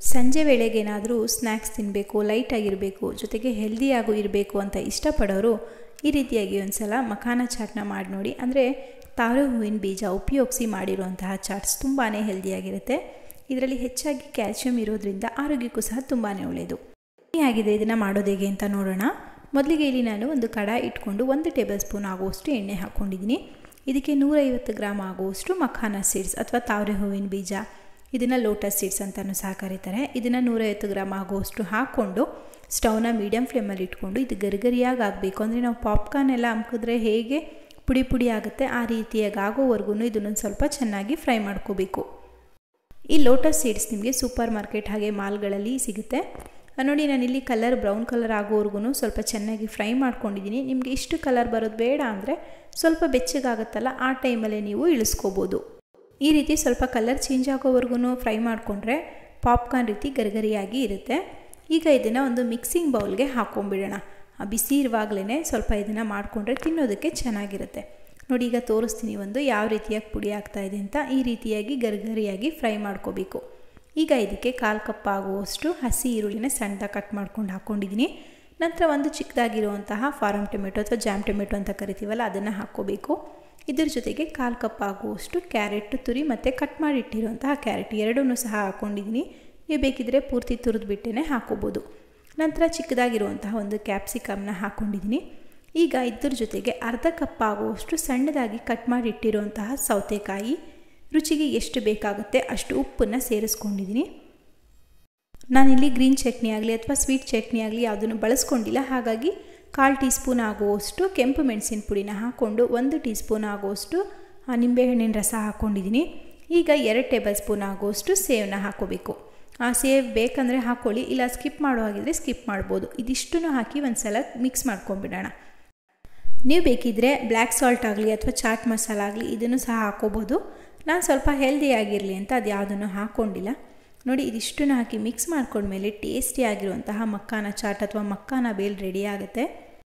ಸಂಜೆ ವೇಳೆಗೇನಾದರೂ ಸ್ನ್ಯಾಕ್ಸ್ ತಿನ್ನಬೇಕು ಲೈಟಾಗಿರಬೇಕು ಜೊತೆಗೆ ಹೆಲ್ದಿಯಾಗೂ ಇರಬೇಕು ಅಂತ ಇಷ್ಟಪಡೋರು ಈ ರೀತಿಯಾಗಿ ಒಂದು ಸಲ ಮಖಾನ ಚಾಟ್ನ ಮಾಡಿ ನೋಡಿ ಅಂದರೆ ತಾವರೆ ಹೂವಿನ ಬೀಜ ಉಪಯೋಗಿಸಿ ಮಾಡಿರುವಂತಹ ಚಾಟ್ಸ್ ತುಂಬಾ ಹೆಲ್ದಿಯಾಗಿರುತ್ತೆ ಇದರಲ್ಲಿ ಹೆಚ್ಚಾಗಿ ಕ್ಯಾಲ್ಶಿಯಂ ಇರೋದ್ರಿಂದ ಆರೋಗ್ಯಕ್ಕೂ ಸಹ ತುಂಬಾ ಒಳ್ಳೆಯದು ಆಗಿದೆ ಇದನ್ನು ಮಾಡೋದು ಹೇಗೆ ಅಂತ ನೋಡೋಣ ಮೊದಲಿಗೆ ಇಲ್ಲಿ ನಾನು ಒಂದು ಕಡಾಯಿ ಇಟ್ಕೊಂಡು ಒಂದು ಟೇಬಲ್ ಸ್ಪೂನ್ ಆಗುವಷ್ಟು ಎಣ್ಣೆ ಹಾಕ್ಕೊಂಡಿದ್ದೀನಿ ಇದಕ್ಕೆ ನೂರೈವತ್ತು ಗ್ರಾಮ್ ಆಗುವಷ್ಟು ಮಖಾನ ಸೀಡ್ಸ್ ಅಥವಾ ತಾವರೆ ಹೂವಿನ ಬೀಜ ಇದನ್ನು ಲೋಟಸ್ ಸೀಡ್ಸ್ ಅಂತಲೂ ಸಹ ಕರೀತಾರೆ ಇದನ್ನು ನೂರೈವತ್ತು ಗ್ರಾಮ್ ಆಗುವಷ್ಟು ಹಾಕ್ಕೊಂಡು ಸ್ಟವ್ನ ಮೀಡಿಯಮ್ ಫ್ಲೇಮಲ್ಲಿ ಇಟ್ಕೊಂಡು ಇದು ಗರಿಗರಿಯಾಗಿ ಆಗಬೇಕು ಅಂದರೆ ನಾವು ಪಾಪ್ಕಾರ್ನ್ ಎಲ್ಲ ಅಮ್ಕಿದ್ರೆ ಹೇಗೆ ಪುಡಿ ಪುಡಿ ಆಗುತ್ತೆ ಆ ರೀತಿಯಾಗಿ ಆಗೋವರೆಗೂ ಇದನ್ನು ಸ್ವಲ್ಪ ಚೆನ್ನಾಗಿ ಫ್ರೈ ಮಾಡ್ಕೋಬೇಕು ಈ ಲೋಟಸ್ ಸೀಡ್ಸ್ ನಿಮಗೆ ಸೂಪರ್ ಮಾರ್ಕೆಟ್ ಹಾಗೆ ಮಾಲ್ಗಳಲ್ಲಿ ಸಿಗುತ್ತೆ ನೋಡಿ ನಾನಿಲ್ಲಿ ಕಲರ್ ಬ್ರೌನ್ ಕಲರ್ ಆಗೋವರೆಗೂ ಸ್ವಲ್ಪ ಚೆನ್ನಾಗಿ ಫ್ರೈ ಮಾಡ್ಕೊಂಡಿದ್ದೀನಿ ನಿಮಗೆ ಇಷ್ಟು ಕಲರ್ ಬರೋದು ಬೇಡ ಅಂದರೆ ಸ್ವಲ್ಪ ಬೆಚ್ಚಗಾಗುತ್ತಲ್ಲ ಆ ಟೈಮಲ್ಲೇ ನೀವು ಇಳಿಸ್ಕೋಬೋದು ಈ ರೀತಿ ಸ್ವಲ್ಪ ಕಲರ್ ಚೇಂಜ್ ಆಗೋವರೆಗೂ ಫ್ರೈ ಮಾಡಿಕೊಂಡ್ರೆ ಪಾಪ್ಕಾರ್ನ್ ರೀತಿ ಗರಿಗರಿಯಾಗಿ ಇರುತ್ತೆ ಈಗ ಇದನ್ನು ಒಂದು ಮಿಕ್ಸಿಂಗ್ ಬೌಲ್ಗೆ ಹಾಕ್ಕೊಂಬಿಡೋಣ ಬಿಸಿ ಇರುವಾಗಲೇ ಸ್ವಲ್ಪ ಇದನ್ನು ಮಾಡಿಕೊಂಡ್ರೆ ತಿನ್ನೋದಕ್ಕೆ ಚೆನ್ನಾಗಿರುತ್ತೆ ನೋಡಿ ಈಗ ತೋರಿಸ್ತೀನಿ ಒಂದು ಯಾವ ರೀತಿಯಾಗಿ ಪುಡಿ ಆಗ್ತಾ ಇದೆ ಅಂತ ಈ ರೀತಿಯಾಗಿ ಗರಿಗರಿಯಾಗಿ ಫ್ರೈ ಮಾಡ್ಕೋಬೇಕು ಈಗ ಇದಕ್ಕೆ ಕಾಲು ಕಪ್ ಆಗುವಷ್ಟು ಹಸಿ ಈರುಳ್ಳಿನ ಸಣ್ಣದಾಗಿ ಕಟ್ ಮಾಡ್ಕೊಂಡು ಹಾಕ್ಕೊಂಡಿದ್ದೀನಿ ನಂತರ ಒಂದು ಚಿಕ್ಕದಾಗಿರುವಂತಹ ಫಾರಮ್ ಟೊಮೆಟೊ ಅಥವಾ ಜಾಮ್ ಟೊಮೆಟೊ ಅಂತ ಕರಿತೀವಲ್ಲ ಅದನ್ನು ಹಾಕ್ಕೋಬೇಕು ಇದ್ರ ಜೊತೆಗೆ ಕಾಲು ಕಪ್ ಆಗುವಷ್ಟು ಕ್ಯಾರೆಟ್ ತುರಿ ಮತ್ತು ಕಟ್ ಮಾಡಿ ಇಟ್ಟಿರುವಂತಹ ಕ್ಯಾರೆಟ್ ಎರಡನ್ನೂ ಸಹ ಹಾಕ್ಕೊಂಡಿದ್ದೀನಿ ನೀವು ಬೇಕಿದ್ದರೆ ಪೂರ್ತಿ ತುರಿದು ಬಿಟ್ಟೇ ಹಾಕೋಬೋದು ನಂತರ ಚಿಕ್ಕದಾಗಿರುವಂತಹ ಒಂದು ಕ್ಯಾಪ್ಸಿಕಮ್ನ ಹಾಕ್ಕೊಂಡಿದ್ದೀನಿ ಈಗ ಇದ್ರ ಜೊತೆಗೆ ಅರ್ಧ ಕಪ್ ಆಗುವಷ್ಟು ಸಣ್ಣದಾಗಿ ಕಟ್ ಮಾಡಿ ಇಟ್ಟಿರುವಂತಹ ಸೌತೆಕಾಯಿ ರುಚಿಗೆ ಎಷ್ಟು ಬೇಕಾಗುತ್ತೆ ಅಷ್ಟು ಉಪ್ಪನ್ನು ಸೇರಿಸ್ಕೊಂಡಿದ್ದೀನಿ ನಾನಿಲ್ಲಿ ಗ್ರೀನ್ ಚಟ್ನಿ ಆಗಲಿ ಅಥವಾ ಸ್ವೀಟ್ ಚಟ್ನಿ ಆಗಲಿ ಯಾವುದನ್ನು ಬಳಸ್ಕೊಂಡಿಲ್ಲ ಹಾಗಾಗಿ ಕಾಲು ಟೀ ಸ್ಪೂನ್ ಆಗುವಷ್ಟು ಕೆಂಪು ಮೆಣಸಿನ ಪುಡಿನ ಹಾಕ್ಕೊಂಡು ಒಂದು ಟೀ ಸ್ಪೂನ್ ಆಗುವಷ್ಟು ನಿಂಬೆಹಣ್ಣಿನ ರಸ ಹಾಕ್ಕೊಂಡಿದ್ದೀನಿ ಈಗ ಎರಡು ಟೇಬಲ್ ಸ್ಪೂನ್ ಆಗುವಷ್ಟು ಸೇವನ್ನ ಹಾಕೋಬೇಕು ಆ ಸೇವ್ ಬೇಕಂದರೆ ಹಾಕ್ಕೊಳ್ಳಿ ಇಲ್ಲ ಸ್ಕಿಪ್ ಮಾಡೋ ಹಾಗಿದ್ರೆ ಸ್ಕಿಪ್ ಮಾಡ್ಬೋದು ಇದಿಷ್ಟನ್ನು ಹಾಕಿ ಒಂದು ಸಲ ಮಿಕ್ಸ್ ಮಾಡ್ಕೊಂಬಿಡೋಣ ನೀವು ಬೇಕಿದ್ದರೆ ಬ್ಲ್ಯಾಕ್ ಸಾಲ್ಟ್ ಆಗಲಿ ಅಥವಾ ಚಾಟ್ ಮಸಾಲ ಆಗಲಿ ಇದನ್ನು ಸಹ ಹಾಕೋಬೋದು ನಾನು ಸ್ವಲ್ಪ ಹೆಲ್ದಿಯಾಗಿರಲಿ ಅಂತ ಅದು ಯಾವುದನ್ನು ಹಾಕ್ಕೊಂಡಿಲ್ಲ ನೋಡಿ ಇದಿಷ್ಟನ್ನು ಹಾಕಿ ಮಿಕ್ಸ್ ಮಾಡ್ಕೊಂಡ್ಮೇಲೆ ಟೇಸ್ಟಿಯಾಗಿರುವಂತಹ ಮಕ್ಕಾನ ಚಾಟ್ ಅಥವಾ ಮಕ್ಕಾನ ಬೇಲ್ ರೆಡಿ ಆಗುತ್ತೆ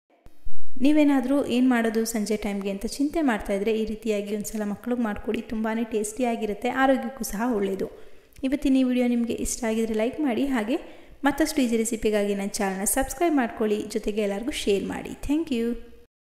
ನೀವೇನಾದರೂ ಏನು ಮಾಡೋದು ಸಂಜೆ ಟೈಮ್ಗೆ ಅಂತ ಚಿಂತೆ ಮಾಡ್ತಾಯಿದ್ರೆ ಈ ರೀತಿಯಾಗಿ ಒಂದು ಸಲ ಮಕ್ಳಿಗೆ ಮಾಡಿಕೊಡಿ ತುಂಬಾ ಟೇಸ್ಟಿಯಾಗಿರುತ್ತೆ ಆರೋಗ್ಯಕ್ಕೂ ಸಹ ಒಳ್ಳೆಯದು ಇವತ್ತಿನ ಈ ವಿಡಿಯೋ ನಿಮಗೆ ಇಷ್ಟ ಆಗಿದರೆ ಲೈಕ್ ಮಾಡಿ ಹಾಗೆ ಮತ್ತಷ್ಟು ಈಜಿ ರೆಸಿಪಿಗಾಗಿ ನನ್ನ ಚಾನಲ್ನ ಸಬ್ಸ್ಕ್ರೈಬ್ ಮಾಡ್ಕೊಳ್ಳಿ ಜೊತೆಗೆ ಎಲ್ಲರಿಗೂ ಶೇರ್ ಮಾಡಿ ಥ್ಯಾಂಕ್ ಯು